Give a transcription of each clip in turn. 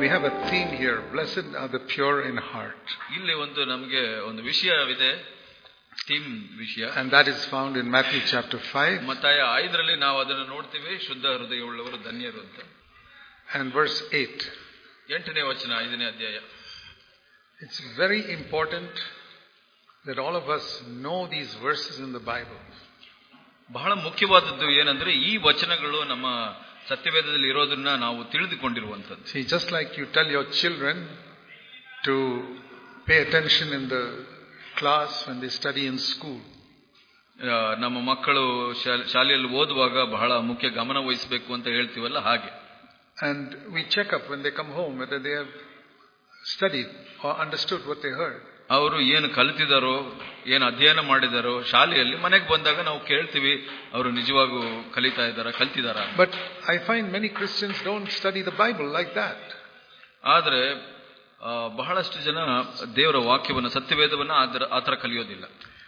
we have a theme here. Blessed are the pure in heart. ಇಲ್ಲಿ ಒಂದು ನಮಗೆ ಒಂದು ವಿಷಯವಿದೆ ಥೀಮ್ ವಿಷಯ And that is found in Matthew chapter 5 ಮತ್ತಾಯ ಐದರಲ್ಲಿ ನಾವು ಅದನ್ನು ನೋಡ್ತೀವಿ ಶುದ್ಧ ಹೃದಯವುಳ್ಳವರು ಧನ್ಯರು ಅಂತ and verse 8. ಎಂಟನೇ ವಚನ ಐದನೇ ಅಧ್ಯಾಯ It's very important that all of us know these verses in the Bible. ಬಹಳ ಮುಖ್ಯವಾದದ್ದು ಏನಂದ್ರೆ ಈ ವಚನಗಳು ನಮ್ಮ ಸತ್ಯವೇದದಲ್ಲಿ ಇರೋದನ್ನ ನಾವು ತಿಳಿದುಕೊಂಡಿರುವಂತದ್ದು See, just like you tell your children to pay attention in the class when they study in school, ಆ, ನಮ್ಮ ಮಕ್ಕಳು ಶಾಲೆ- ಶಾಲೆಯಲ್ಲಿ ಓದುವಾಗ ಬಹಳ ಮುಖ್ಯ ಗಮನ ವಹಿಸಬೇಕು ಅಂತ ಹೇಳ್ತೀವಲ್ಲ ಹಾಗೆ and we check up when they come home whether they have studied or understood what they heard. ಅವರು ಏನು ಕಲಿತಿದಾರೋ ಏನು ಅಧ್ಯಯನ ಮಾಡಿದಾರೋ ಶಾಲೆಯಲ್ಲಿ ಮನೆಗೆ ಬಂದಾಗ ನಾವು ಕೇಳ್ತೀವಿ ಅವರು ನಿಜವಾಗೂ ಕಲಿತಾ ಇದ್ದಾರಾ ಕಲ್ತಿದಾರ But I find many Christians don't study the Bible like that. ಆದ್ರೆ ಆ, ಬಹಳಷ್ಟು ಜನ ದೇವರ ವಾಕ್ಯವನ್ನು ಸತ್ಯವೇದವನ್ನ ಆದ್ರ- ಆ ಥರ ಕಲಿಯೋದಿಲ್ಲ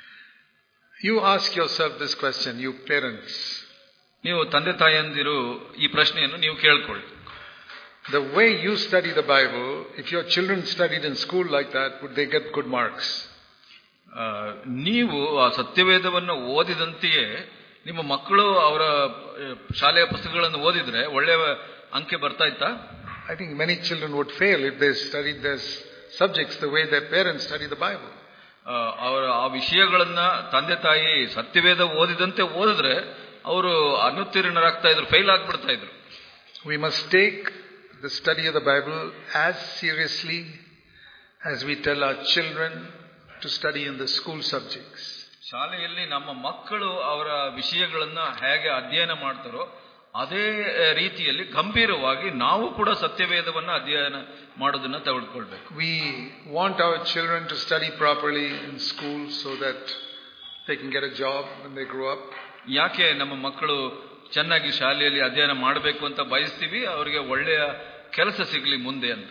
You ask yourself this question, you parents. ನೀವು ತಂದೆ ತಾಯಿಯಂದಿರು ಈ ಪ್ರಶ್ನೆಯನ್ನು ನೀವು ಕೇಳ್ಕೊಳ್ಳಿ The way you study the Bible, if your children studied in school like that, would they get good marks? ಆ, ನೀವು ಆ ಸತ್ಯವೇದವನ್ನು ಓದಿದಂತೆಯೇ ನಿಮ್ಮ ಮಕ್ಕಳು ಅವರ ಆ, ಶಾಲೆಯ ಪುಸ್ತಕಗಳನ್ನು ಓದಿದ್ರೆ ಒಳ್ಳೆಯ ಅಂಕೆ ಬರ್ತಾ ಇತ್ತಾ I think many children would fail if they studied their s- subjects the way their parents study the Bible. ಆ, ಅವರ ಆ ವಿಷಯಗಳನ್ನ ತಂದೆ ತಾಯಿ ಸತ್ಯವೇದ ಓದಿದಂತೆ ಓದಿದ್ರೆ ಅವರು ಅನುತ್ತೀರ್ಣರಾಗ್ತಾ ಇದ್ರು ಫೈಲ್ ಆಗ್ಬಿಡ್ತಾ ಇದ್ರು We must take the study of the Bible as seriously as we tell our children to study in the school subjects. ಶಾಲೆಯಲ್ಲಿ ನಮ್ಮ ಮಕ್ಕಳು ಅವರ ವಿಷಯಗಳನ್ನ ಹೇಗೆ ಅಧ್ಯಯನ ಮಾಡ್ತಾರೋ ಅದೇ ಆ, ರೀತಿಯಲ್ಲಿ ಗಂಭೀರವಾಗಿ ನಾವು ಕೂಡ ಸತ್ಯವೇದವನ್ನ ಅಧ್ಯಯನ ಮಾಡೋದನ್ನ ತೆಗೆದುಕೊಳ್ಬೇಕು We want our children to study properly in school so that they can get a job when they grow up. ಯಾಕೆ ನಮ್ಮ ಮಕ್ಕಳು ಚೆನ್ನಾಗಿ ಶಾಲೆಯಲ್ಲಿ ಅಧ್ಯಯನ ಮಾಡಬೇಕು ಅಂತ ಬಯಸ್ತೀವಿ ಅವರಿಗೆ ಒಳ್ಳೆಯ ಕೆಲಸ ಸಿಗಲಿ ಮುಂದೆ ಅಂತ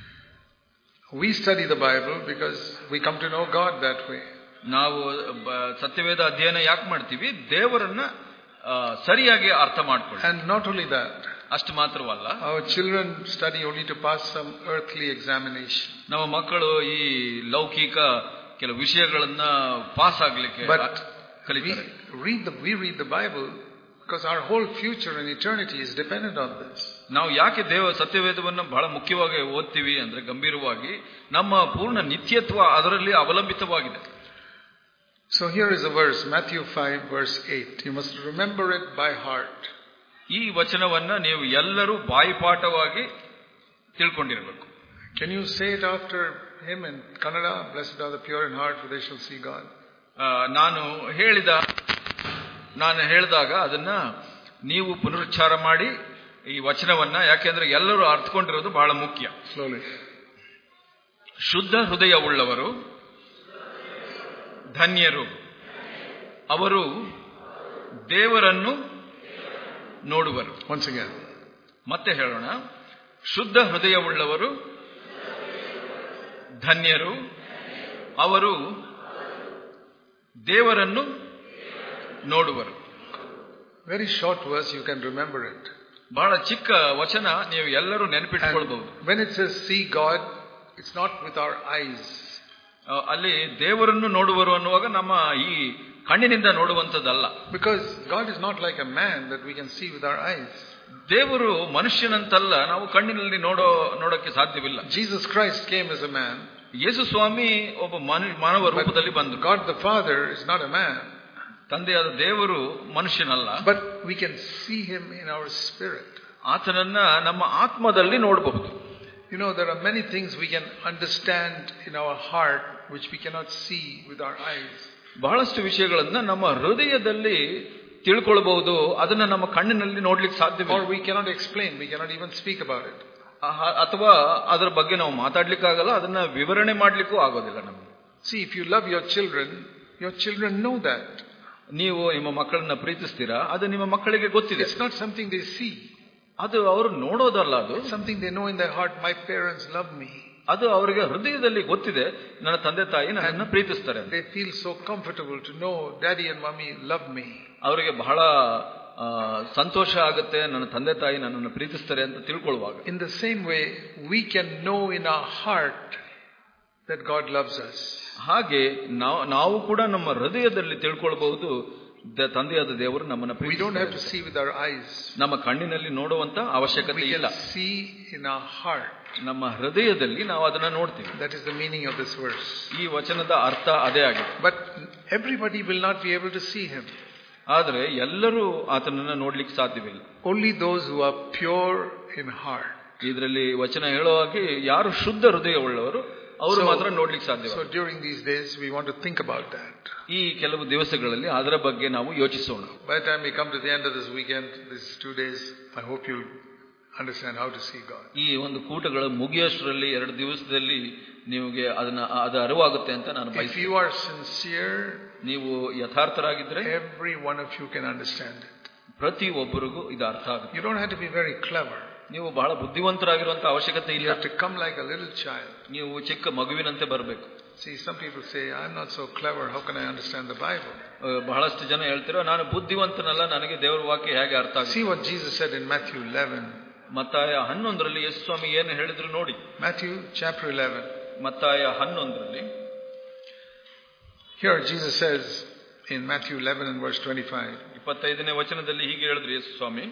We study the Bible because we come to know God that way. ನಾವು ಬ- ಸತ್ಯವೇದ ಅಧ್ಯಯನ ಯಾಕೆ ಮಾಡ್ತೀವಿ ದೇವರನ್ನ ಆ, ಸರಿಯಾಗಿ ಅರ್ಥ ಮಾಡ್ಕೊಳ್ಳಿ And not only that, ಅಷ್ಟು ಮಾತ್ರವಲ್ಲ our children study only to pass some earthly examination. ನಮ್ಮ ಮಕ್ಕಳು ಈ ಲೌಕಿಕ ಕೆಲವು ವಿಷಯಗಳನ್ನ ಪಾಸ್ ಆಗ್ಲಿಕ್ಕೆ But we ಕಲಿತಾರೆ read the, we read the Bible because our whole future and eternity is dependent on this. ನಾವು ಯಾಕೆ ದೇವ ಸತ್ಯವೇದವನ್ನು ಬಹಳ ಮುಖ್ಯವಾಗಿ ಓದ್ತೀವಿ ಅಂದ್ರೆ ಗಂಭೀರವಾಗಿ ನಮ್ಮ ಪೂರ್ಣ ನಿತ್ಯತ್ವ ಅದರಲ್ಲಿ ಅವಲಂಬಿತವಾಗಿದೆ So here is a verse, Matthew 5 verse 8. You must remember it by heart. ಈ ವಚನವನ್ನ ನೀವು ಎಲ್ಲರೂ ಬಾಯಿಪಾಠವಾಗಿ ತಿಳ್ಕೊಂಡಿರಬೇಕು Can you say it after him in Kannada? Blessed are the pure in heart, for they shall see God. ಆ, ನಾನು ಹೇಳಿದ ನಾನು ಹೇಳಿದಾಗ ಅದನ್ನ ನೀವು ಪುನರುಚ್ಚಾರ ಮಾಡಿ ಈ ವಚನವನ್ನ ಯಾಕೆಂದ್ರೆ ಎಲ್ಲರೂ ಅರ್ಥಕೊಂಡಿರೋದು ಬಹಳ ಮುಖ್ಯ Slowly. ಶುದ್ಧ ಹೃದಯವುಳ್ಳವರು ಧನ್ಯರು ಅವರು ದೇವರನ್ನು ನೋಡುವರು Once again. ಮತ್ತೆ ಹೇಳೋಣ ಶುದ್ಧ ಹೃದಯವುಳ್ಳವರು ಧನ್ಯರು ಅವರು ದೇವರನ್ನು ನೋಡುವರು Very short verse, you can remember it. ಬಹಳ ಚಿಕ್ಕ ವಚನ ನೀವು ಎಲ್ಲರೂ ನೆನಪಿಟ್ಕೊಳ್ಬಹುದು And when it says see God, it's not with our eyes. ಆ, ಅಲ್ಲಿ ದೇವರನ್ನು ನೋಡುವರು ಅನ್ನುವಾಗ ನಮ್ಮ ಈ ಕಣ್ಣಿನಿಂದ ನೋಡುವಂಥದ್ದಲ್ಲ Because God is not like a man that we can see with our eyes. ದೇವರು ಮನುಷ್ಯನಂತಲ್ಲ ನಾವು ಕಣ್ಣಿನಲ್ಲಿ ನೋಡೋ ನೋಡಕ್ಕೆ ಸಾಧ್ಯವಿಲ್ಲ Jesus Christ came as a man, ಯೇಸು ಸ್ವಾಮಿ ಒಬ್ಬ ಮನು ಮಾನವ ರೂಪದಲ್ಲಿ ಬಂದರು God the Father is not a man, ತಂದೆಯಾದ ದೇವರು ಮನುಷ್ಯನಲ್ಲ but we can see him in our spirit. ಆತನನ್ನ ನಮ್ಮ ಆತ್ಮದಲ್ಲಿ ನೋಡಬಹುದು You know, there are many things we can understand in our heart which we cannot see with our eyes. ಬಹಳಷ್ಟು ವಿಷಯಗಳನ್ನ ನಮ್ಮ ಹೃದಯದಲ್ಲಿ ತಿಳ್ಕೊಳ್ಬಹುದು ಅದನ್ನ ನಮ್ಮ ಕಣ್ಣಿನಲ್ಲಿ ನೋಡ್ಲಿಕ್ಕೆ ಸಾಧ್ಯವಿಲ್ಲ Or we cannot explain, we cannot even speak about it. ಆಹ- ಅಥವಾ ಅದರ ಬಗ್ಗೆ ನಾವು ಮಾತಾಡ್ಲಿಕ್ಕಾಗಲ್ಲ ಅದನ್ನ ವಿವರಣೆ ಮಾಡ್ಲಿಕ್ಕೂ ಆಗೋದಿಲ್ಲ ನಮಗೆ See, if you love your children, your children know that. ನೀವು ನಿಮ್ಮ ಮಕ್ಕಳನ್ನ ಪ್ರೀತಿಸ್ತೀರಾ ಅದು ನಿಮ್ಮ ಮಕ್ಕಳಿಗೆ ಗೊತ್ತಿದೆ It's not something they see. ಅದು ಅವರು ನೋಡೋದಲ್ಲ ಅದು It's something they know in their heart. My parents love me. ಅದು ಅವರಿಗೆ ಹೃದಯದಲ್ಲಿ ಗೊತ್ತಿದೆ ನನ್ನ ತಂದೆ ತಾಯಿ ನನ್ನನ್ನು ಪ್ರೀತಿಸ್ತಾರೆ ಅಂತ. They feel so comfortable to know daddy and mommy love me. ಅವರಿಗೆ ಬಹಳ ಆ, ಸಂತೋಷ ಆಗುತ್ತೆ ನನ್ನ ತಂದೆ ತಾಯಿ ನನ್ನನ್ನು ಪ್ರೀತಿಸ್ತಾರೆ ಅಂತ ತಿಳ್ಕೊಳ್ಳುವಾಗ In the same way, we can know in our heart that God loves us. ಹಾಗೆ ನಾವು ನಾವು ಕೂಡ ನಮ್ಮ ಹೃದಯದಲ್ಲಿ ತಿಳ್ಕೊಳ್ಬಹುದು ದ- ತಂದೆಯಾದ ದೇವರು ನಮ್ಮನ್ನ We don't have ಪ್ರೀತಿಸ್ತಾರೆ to see with our eyes. ನಮ್ಮ ಕಣ್ಣಿನಲ್ಲಿ ನೋಡುವಂತ ಅವಶ್ಯಕತೆ We ಇಲ್ಲ can see in our heart. ನಮ್ಮ ಹೃದಯದಲ್ಲಿ ನಾವು ಅದನ್ನ ನೋಡ್ತೀವಿ That is the meaning of this verse. ಈ ವಚನದ ಅರ್ಥ ಅದೇ ಆಗಿದೆ But everybody will not be able to see him. ಆದರೆ ಎಲ್ಲರೂ ಆತನನ್ನ ನೋಡ್ಲಿಕ್ಕೆ ಸಾಧ್ಯವಿಲ್ಲ Only those who are pure in heart. ಇದರಲ್ಲಿ ವಚನ ಹೇಳುವಾಗೆ ಯಾರು ಶುದ್ಧ ಹೃದಯವುಳ್ಳವರು ಅವರು So- ಮಾತ್ರ ನೋಡ್ಲಿಕ್ಕೆ ಸಾಧ್ಯ So during these days, we want to think about that. ಈ ಕೆಲವು ದಿವಸಗಳಲ್ಲಿ ಅದರ ಬಗ್ಗೆ ನಾವು ಯೋಚಿಸೋಣ By the time we come to the end of this weekend, these two days, I hope you'll understand how to see God. ಈ ಒಂದು ಕೂಟಗಳ ಮುಗಿಯೋಷ್ಟರಲ್ಲಿ ಎರಡು ದಿವಸದಲ್ಲಿ ನಿಮಗೆ ಅದನ್ನ ಅದು ಅರಿವಾಗುತ್ತೆ ಅಂತ ನಾನು If ಬಯಸ್ತೀನಿ you are sincere, ನೀವು ಯಥಾರ್ಥರಾಗಿದ್ರೆ every one of you can understand it. ಪ್ರತಿ ಒಬ್ಬರಿಗೂ ಇದು ಅರ್ಥ ಆಗುತ್ತೆ You don't have to be very clever. ನೀವು ಬಹಳ ಬುದ್ಧಿವಂತರಾಗಿರುವಂತ ಅವಶ್ಯಕತೆ You ಇಲ್ಲ have to come like a little child. ನೀವು ಚಿಕ್ಕ ಮಗುವಿನಂತೆ ಬರಬೇಕು See, some people say, I'm not so clever, how can I understand the Bible? ಬಹಳಷ್ಟು ಜನ ಹೇಳ್ತಿರೋ ನಾನು ಬುದ್ಧಿವಂತನಲ್ಲ ನನಗೆ ದೇವರ ವಾಕ್ಯ ಹೇಗೆ ಅರ್ಥ ಆಗುತ್ತೆ See what Jesus said in Matthew 11. ಮತ್ತಾಯ ಹನ್ನೊಂದರಲ್ಲಿ ಯೇಸು ಸ್ವಾಮಿ ಏನು ಹೇಳಿದ್ರು ನೋಡಿ Matthew chapter 11. ಮತ್ತಾಯ ಹನ್ನೊಂದರಲ್ಲಿ Here Jesus says in Matthew 11 and verse 25, ಇಪ್ಪತ್ತೈದನೇ ವಚನದಲ್ಲಿ ಹೀಗೆ ಹೇಳಿದ್ರು ಯೇಸು ಸ್ವಾಮಿ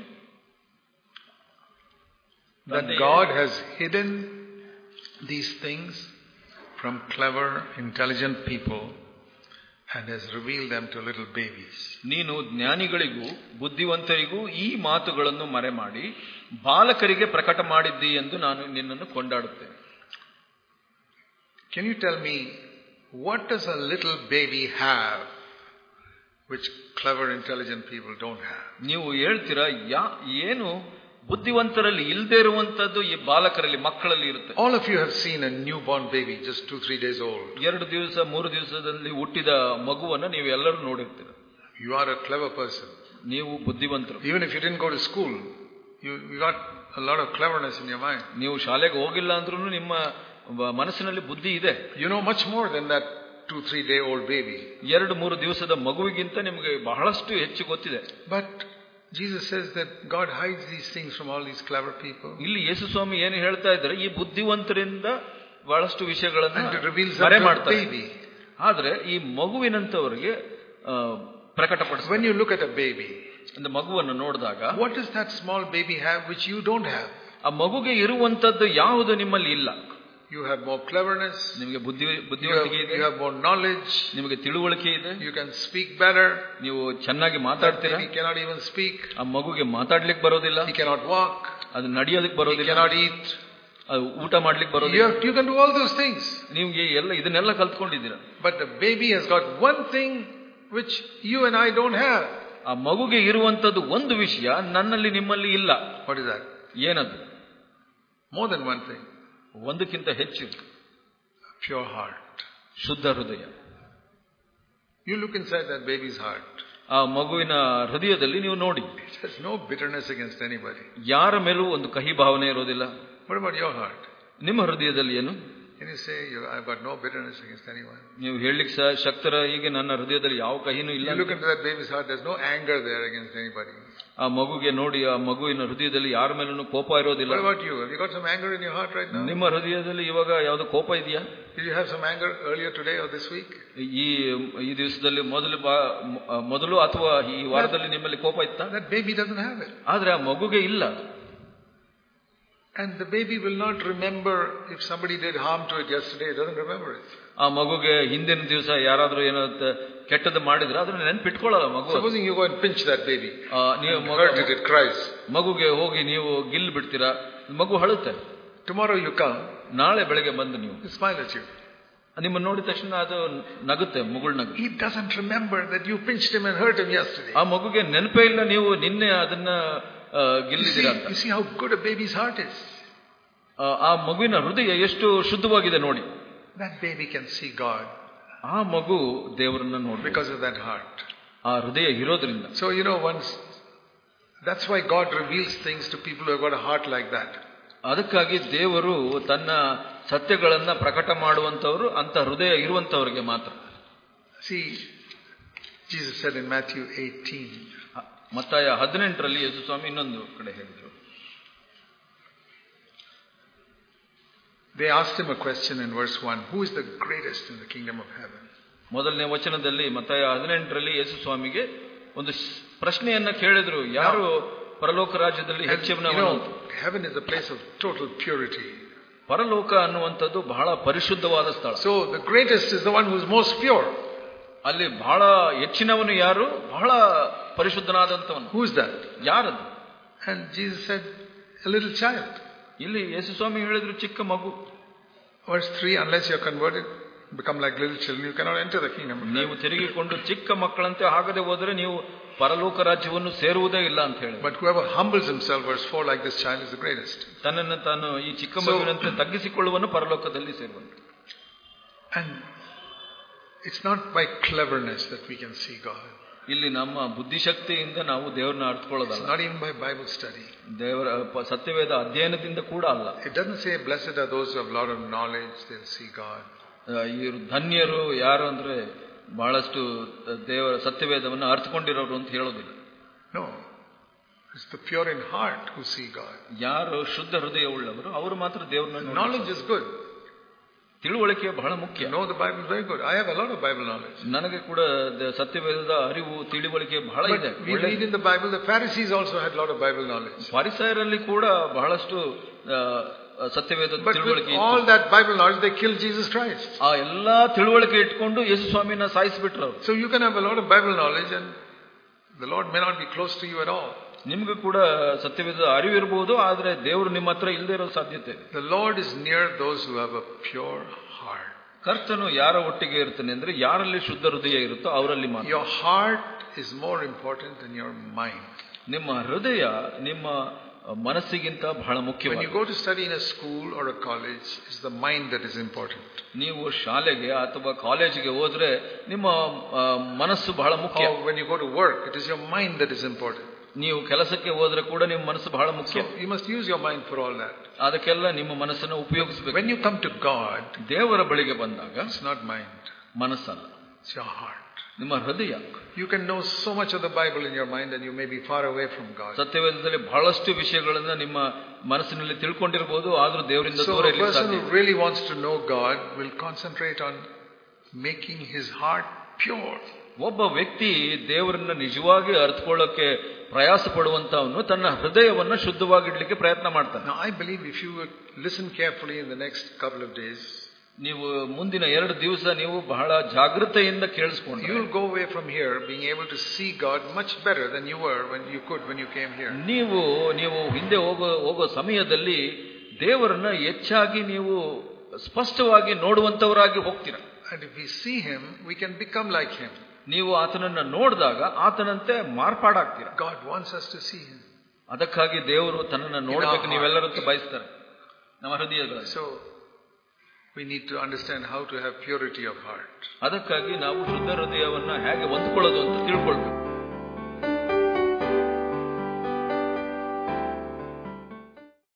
that God has hidden these things from clever, intelligent people and has revealed them to little babies. ನೀನು ಜ್ಞಾನಿಗಳಿಗೂ ಬುದ್ಧಿವಂತರಿಗೂ ಈ ಮಾತುಗಳನ್ನು ಮರೆ ಮಾಡಿ ಬಾಲಕರಿಗೆ ಪ್ರಕಟ ಮಾಡಿದ್ದಿ ಎಂದು ನಾನು ನಿನ್ನನ್ನು ಕೊಂಡಾಡುತ್ತೇನೆ Can you tell me what does a little baby have which clever, intelligent people don't have? ನೀವು ಹೇಳ್ತೀರಾ ಯಾ ಏನು ಬುದ್ಧಿವಂತರಲ್ಲಿ ಇಲ್ಲದೆ ಇರುವಂತದ್ದು ಈ ಬಾಲಕರಲ್ಲಿ ಮಕ್ಕಳಲ್ಲಿ ಇರುತ್ತೆ All of you have seen a newborn baby, just two, three days old. ಎರಡು ದಿವಸ ಮೂರು ದಿವಸದಲ್ಲಿ ಹುಟ್ಟಿದ ಮಗುವನ್ನ ನೀವು ಎಲ್ಲರೂ ನೋಡಿರ್ತೀರ You are a clever person. ನೀವು ಬುದ್ಧಿವಂತರು Even if you didn't go to school, you, you got a lot of cleverness in your mind. ನೀವು ಶಾಲೆಗೆ ಹೋಗಿಲ್ಲ ಅಂದ್ರೂ ನಿಮ್ಮ ವ- ಮನಸ್ಸಿನಲ್ಲಿ ಬುದ್ಧಿ ಇದೆ You know much more than that two, three day old baby. ಎರಡು ಮೂರು ದಿವಸದ ಮಗುವಿಗಿಂತ ನಿಮಗೆ ಬಹಳಷ್ಟು ಹೆಚ್ಚು ಗೊತ್ತಿದೆ But Jesus says that God hides these things from all these clever people ಇಲ್ಲಿ ಯೇಸು ಸ್ವಾಮಿ ಏನು ಹೇಳ್ತಾ ಇದ್ದಾರೆ ಈ ಬುದ್ಧಿವಂತರಿಂದ ಬಹಳಷ್ಟು ವಿಷಯಗಳನ್ನು and reveals ಮರೆ them to a ಮಾಡ್ತಾರೆ baby. ಆದ್ರೆ ಈ ಮಗುವಿನಂತವರಿಗೆ ಆ, ಪ್ರಕಟಪಡಿಸ When you look at a baby, ಒಂದು ಮಗುವನ್ನು ನೋಡಿದಾಗ what does that small baby have which you don't have? ಆ ಮಗುಗೆ ಇರುವಂತದ್ದು ಯಾವುದು ನಿಮ್ಮಲ್ಲಿ ಇಲ್ಲ You have more cleverness, ನಿಮಗೆ ಬುದ್ಧಿ you have, ಬುದ್ಧಿವಂತಿಕೆ ಇದೆ you have more knowledge, ನಿಮಗೆ ತಿಳುವಳಿಕೆ ಇದೆ you can speak better. ನೀವು ಚೆನ್ನಾಗಿ That ಮಾತಾಡ್ತೀರಾ baby cannot even speak, ಆ ಮಗುಗೆ ಮಾತಾಡ್ಲಿಕ್ಕೆ ಬರೋದಿಲ್ಲ he cannot walk, ಅದು ನಡೆಯೋದಕ್ಕೆ he ಬರೋದಿಲ್ಲ cannot eat. ಅದು ಊಟ ಮಾಡ್ಲಿಕ್ಕೆ You, ಬರೋದಿಲ್ಲ have, you can do all those things. ನಿಮ್ಗೆ ಎಲ್ಲ ಇದನ್ನೆಲ್ಲ ಕಲ್ತ್ಕೊಂಡಿದ್ದೀರಾ But the baby has got one thing which you and I don't have. ಆ ಮಗುಗೆ ಇರುವಂತದ್ದು ಒಂದು ವಿಷಯ ನನ್ನಲ್ಲಿ ನಿಮ್ಮಲ್ಲಿ ಇಲ್ಲ What is that? ಏನದು More than one thing. ಒಂದಕ್ಕಿಂತ ಹೆಚ್ಚು Pure heart. ಶುದ್ಧ ಹೃದಯ You look inside that baby's heart. ಆ ಮಗುವಿನ ಹೃದಯದಲ್ಲಿ ನೀವು ನೋಡಿ There's no bitterness against anybody. ಯಾರ ಮೇಲೂ ಒಂದು ಕಹಿ ಭಾವನೆ ಇರೋದಿಲ್ಲ What about your heart? ನಿಮ್ಮ ಹೃದಯದಲ್ಲಿ ಏನು Can you say, you, I've got no bitterness against anyone? ನೀವು ಹೇಳಲಿಕ್ಕೆ ಸಹ ಶಕ್ತರ ಹೀಗೆ ನನ್ನ ಹೃದಯದಲ್ಲಿ ಯಾವ ಕಹಿನೂ ಇಲ್ಲ You look into that baby's heart, there's no anger there against anybody. ಆ ಮಗುಗೆ ನೋಡಿ ಆ ಮಗುವಿನ ಹೃದಯದಲ್ಲಿ ಯಾರ ಮೇಲೂ ಕೋಪ ಇರೋದಿಲ್ಲ What about you? Have you got some anger in your heart right now? ನಿಮ್ಮ ಹೃದಯದಲ್ಲಿ ಇವಾಗ ಯಾವ್ದು ಕೋಪ ಇದೆಯಾ Did you have some anger earlier today or this week? ಈ ಈ ದಿವಸದಲ್ಲಿ ಮೊದಲು ಬಾ- ಮ- ಮೊದಲು ಅಥವಾ ಈ ವಾರದಲ್ಲಿ ನಿಮ್ಮಲ್ಲಿ ಕೋಪ ಇತ್ತ That baby doesn't have it. ಆದ್ರೆ ಆ ಮಗುಗೆ ಇಲ್ಲ And the baby will not remember if somebody did harm to it yesterday, it doesn't remember it. ಆ ಮಗುಗೆ ಹಿಂದಿನ ದಿವಸ ಯಾರಾದ್ರೂ ಏನೋ ತ- ಕೆಟ್ಟದ್ದು ಮಾಡಿದ್ರೆ ಅದನ್ನ ನೆನ್ಪಿಟ್ಕೊಳ್ಳಲ್ಲ ಮಗು Supposing you go and pinch that baby, ಆ, ನೀವು and ಮಗು- hurt it, it cries. ಮಗುಗೆ ಹೋಗಿ ನೀವು ಗಿಲ್ ಬಿಡ್ತೀರಾ ಮಗು ಹಳುತ್ತೆ Tomorrow you come, ನಾಳೆ ಬೆಳಗ್ಗೆ ಬಂದು ನೀವು it smile at you. ನಿಮ್ಮನ್ನು ನೋಡಿದ ತಕ್ಷಣ ಅದು ನಗುತ್ತೆ ಮುಗುಳ್ ನಗು He doesn't remember that you pinched him and hurt him yesterday. ಆ ಮಗುಗೆ ನೆನಪೇ ಇಲ್ಲ ನೀವು ನಿನ್ನೆ ಅದನ್ನ ಆ, You see, ಗಿಲ್ಲಿದ್ದೀರಾ ಅಂತ you see how good a baby's heart is. ಆ, ಆ ಮಗುವಿನ ಹೃದಯ ಎಷ್ಟು ಶುದ್ಧವಾಗಿದೆ ನೋಡಿ That baby can see God ಆ ಮಗು ದೇವರನ್ನ ನೋಡಿ because of that heart. ಆ ಹೃದಯ ಇರೋದ್ರಿಂದ So, you know, once, that's why God reveals things to people who have got a heart like that. ಅದಕ್ಕಾಗಿ ದೇವರು ತನ್ನ ಸತ್ಯಗಳನ್ನ ಪ್ರಕಟ ಮಾಡುವಂತವರು ಅಂತ ಹೃದಯ ಇರುವಂತವರಿಗೆ ಮಾತ್ರ See, Jesus said in Matthew 18, ಮತ್ತಾಯ ಹದಿನೆಂಟರಲ್ಲಿ ಯೇಸು ಸ್ವಾಮಿ ಇನ್ನೊಂದು ಕಡೆ ಹೇಳಿದರು They asked him a question in verse 1 Who is the greatest in the kingdom of heaven? ಮೊದಲನೇ ವಚನದಲ್ಲಿ ಮತ್ತಾಯ ಹದಿನೆಂಟರಲ್ಲಿ ಯೇಸು ಸ್ವಾಮಿಗೆ ಒಂದು ಸ್- ಪ್ರಶ್ನೆಯನ್ನ ಕೇಳಿದ್ರು ಯಾರು ಪರಲೋಕ ರಾಜ್ಯದಲ್ಲಿ And, ಹೆಚ್ಚಿನ you know, heaven is a place of total purity. ಪರಲೋಕ ಅನ್ನುವಂಥದ್ದು ಬಹಳ ಪರಿಶುದ್ಧವಾದ ಸ್ಥಳ So the greatest is the one who is most pure. ಅಲ್ಲಿ ಬಹಳ ಹೆಚ್ಚಿನವನು ಯಾರು ಬಹಳ ಪರಿಶುದ್ಧನಾದಂಥವನು Who is that? ಯಾರದು And Jesus said, A little child. ಇಲ್ಲಿ ಯೇಸು ಸ್ವಾಮಿ ಹೇಳಿದ್ರು ಚಿಕ್ಕ ಮಗು Verse 3 Unless you are converted, become like little children, you cannot enter the kingdom of heaven. ನೀವು ತಿರುಗಿಕೊಂಡು ಚಿಕ್ಕ ಮಕ್ಕಳಂತೆ ಆಗದೆ ಹೋದರೆ ನೀವು ಪರಲೋಕ ರಾಜ್ಯವನ್ನು ಸೇರುವುದೇ ಇಲ್ಲ ಅಂತ ಹೇಳಿ But whoever humbles himself, verse 4, like this child is the greatest. ತನ್ನನ್ನು ತಾನು ಈ ಚಿಕ್ಕ ಮಗುವಿನಂತೆ ತಗ್ಗಿಸಿಕೊಳ್ಳುವನು ಪರಲೋಕದಲ್ಲಿ ಸೇರುವನು And it's not by cleverness that we can see God. ಇಲ್ಲಿ ನಮ್ಮ ಬುದ್ಧಿಶಕ್ತಿಯಿಂದ ನಾವು ದೇವರನ್ನ It's ಅರ್ಥಕೊಳ್ಳೋದಲ್ಲ not even by Bible study. ದೇವರ ಪ- ಸತ್ಯವೇದ ಅಧ್ಯಯನದಿಂದ ಕೂಡ ಅಲ್ಲ It doesn't say, Blessed are those who have a lot of knowledge, they'll see God. ಆ, ಇವರು ಧನ್ಯರು ಯಾರು ಅಂದ್ರೆ ಬಹಳಷ್ಟು ದೇವರ ಸತ್ಯವೇದವನ್ನು ಅರ್ಥಕೊಂಡಿರೋರು ಅಂತ ಹೇಳೋದಿಲ್ಲ No. It's the pure in heart who see God. ಯಾರು ಶುದ್ಧ ಹೃದಯ ಉಳ್ಳವರು ಅವರು ಮಾತ್ರ ದೇವರನ್ನ ನೋಡಿ Knowledge is good. ತಿಳುವಳಿಕೆ ಬಹಳ ಮುಖ್ಯ You know the Bible is very good. I have a lot of Bible knowledge. ನನಗೆ ಕೂಡ ದ- ಸತ್ಯವೇದದ ಅರಿವು ತಿಳುವಳಿಕೆ ಬಹಳ ಇದೆ But we read in the Bible, the Pharisees also had a lot of Bible knowledge. ಪರಿಸರಲ್ಲಿ ಕೂಡ ಬಹಳಷ್ಟು ಆ, ಸತ್ಯವೇದ But with ತಿಳುವಳಿಕೆ ಇತ್ತು. all that Bible knowledge, they killed Jesus Christ. ಆ ಎಲ್ಲಾ ತಿಳುವಳಿಕೆ ಇಟ್ಕೊಂಡು ಯೇಸು ಸ್ವಾಮಿನ ಸಾಯಿಸಿಬಿಟ್ರು ಅವರು So you can have a lot of Bible knowledge and the Lord may not be close to you at all. ನಿಮ್ಗೂ ಕೂಡ ಸತ್ಯವೇದ ಅರಿವು ಇರಬಹುದು ಆದ್ರೆ ದೇವರು ನಿಮ್ಮ ಹತ್ರ ಇಲ್ಲದೆ ಇರೋ ಸಾಧ್ಯತೆ ಇದೆ The Lord is near those who have a pure heart. ಕರ್ತನು ಯಾರ ಒಟ್ಟಿಗೆ ಇರ್ತಾನೆ ಅಂದ್ರೆ ಯಾರಲ್ಲಿ ಶುದ್ಧ ಹೃದಯ ಇರುತ್ತೋ ಅವರಲ್ಲಿ ಮಾತ್ರ Your heart is more important than your mind. ನಿಮ್ಮ ಹೃದಯ ನಿಮ್ಮ ಮನಸ್ಸಿಗಿಂತ ಬಹಳ When you ಮುಖ್ಯವಾಗಿದೆ go to study in a school or a college, it's the mind that is important. ನೀವು ಶಾಲೆಗೆ ಅಥವಾ ಕಾಲೇಜಿಗೆ ಹೋದ್ರೆ ನಿಮ್ಮ ಆ, ಮನಸ್ಸು ಬಹಳ ಮುಖ್ಯ Or when you go to work, it is your mind that is important. ನೀವು ಕೆಲಸಕ್ಕೆ ಹೋದ್ರೆ ಕೂಡ ನಿಮ್ಮ ಮನಸ್ಸು ಬಹಳ ಮುಖ್ಯ So you must use your mind for all that. ಅದಕ್ಕೆಲ್ಲ ನಿಮ್ಮ ಮನಸ್ಸನ್ನು ಉಪಯೋಗಿಸಬೇಕು When you come to God, ದೇವರ ಬಳಿಗೆ ಬಂದಾಗ it's not mind, ಮನಸ್ಸಲ್ಲ it's your heart. ನಿಮ್ಮ ಹೃದಯ You can know so much of the Bible in your mind and you may be far away from God. ಸತ್ಯವೇದದಲ್ಲಿ ಬಹಳಷ್ಟು ವಿಷಯಗಳನ್ನ ನಿಮ್ಮ ಮನಸ್ಸಿನಲ್ಲಿ ತಿಳ್ಕೊಂಡಿರ್ಬೋದು ಆದ್ರೂ ದೇವರಿಂದ So ದೂರ a ಇರ್ಲಿಕ್ಕೆ person ಸಾಧ್ಯ who ಇಲ್ಲ. really wants to know God will concentrate on making his heart pure. ಒಬ್ಬ ವ್ಯಕ್ತಿ ದೇವರನ್ನ ನಿಜವಾಗಿ ಅರ್ಥಕೊಳ್ಳೋಕೆ ಪ್ರಯಾಸ ಪಡುವಂತವನು ತನ್ನ ಹೃದಯವನ್ನ ಶುದ್ಧವಾಗಿಡ್ಲಿಕ್ಕೆ ಪ್ರಯತ್ನ ಮಾಡ್ತಾನೆ Now I believe if you would listen carefully in the next couple of days, ನೀವು ಮುಂದಿನ ಎರಡು ದಿವಸ ನೀವು ಬಹಳ ಜಾಗೃತೆಯಿಂದ ಕೇಳಿಸ್ಕೊಂಡು you will go away from here being able to see God much better than you were when you could when you came here. ನೀವು ನೀವು ಹಿಂದೆ ಹೋಗೋ ಹೋಗೋ ಸಮಯದಲ್ಲಿ ದೇವರನ್ನ ಹೆಚ್ಚಾಗಿ ನೀವು ಸ್ಪಷ್ಟವಾಗಿ ನೋಡುವಂತವರಾಗಿ ಹೋಗ್ತೀರ And if we see him, we can become like him. ನೀವು ಆತನನ್ನ ನೋಡಿದಾಗ ಆತನಂತೆ ಮಾರ್ಪಾಡಾಗ್ತೀರ God wants us to see him. ಅದಕ್ಕಾಗಿ ದೇವರು ತನ್ನನ್ನು ನೋಡಬೇಕು ನೀವೆಲ್ಲರಂತೂ ಬಯಸ್ತಾರೆ ನಮ್ಮ ಹೃದಯಗಳಲ್ಲಿ So we need to understand how to have purity of heart. ಅದಕ್ಕಾಗಿ ನಾವು ಶುದ್ಧ ಹೃದಯವನ್ನ ಹೇಗೆ ಹೊಂದ್ಕೊಳ್ಳೋದು ಅಂತ ತಿಳ್ಕೊಳ್ಬೇಕು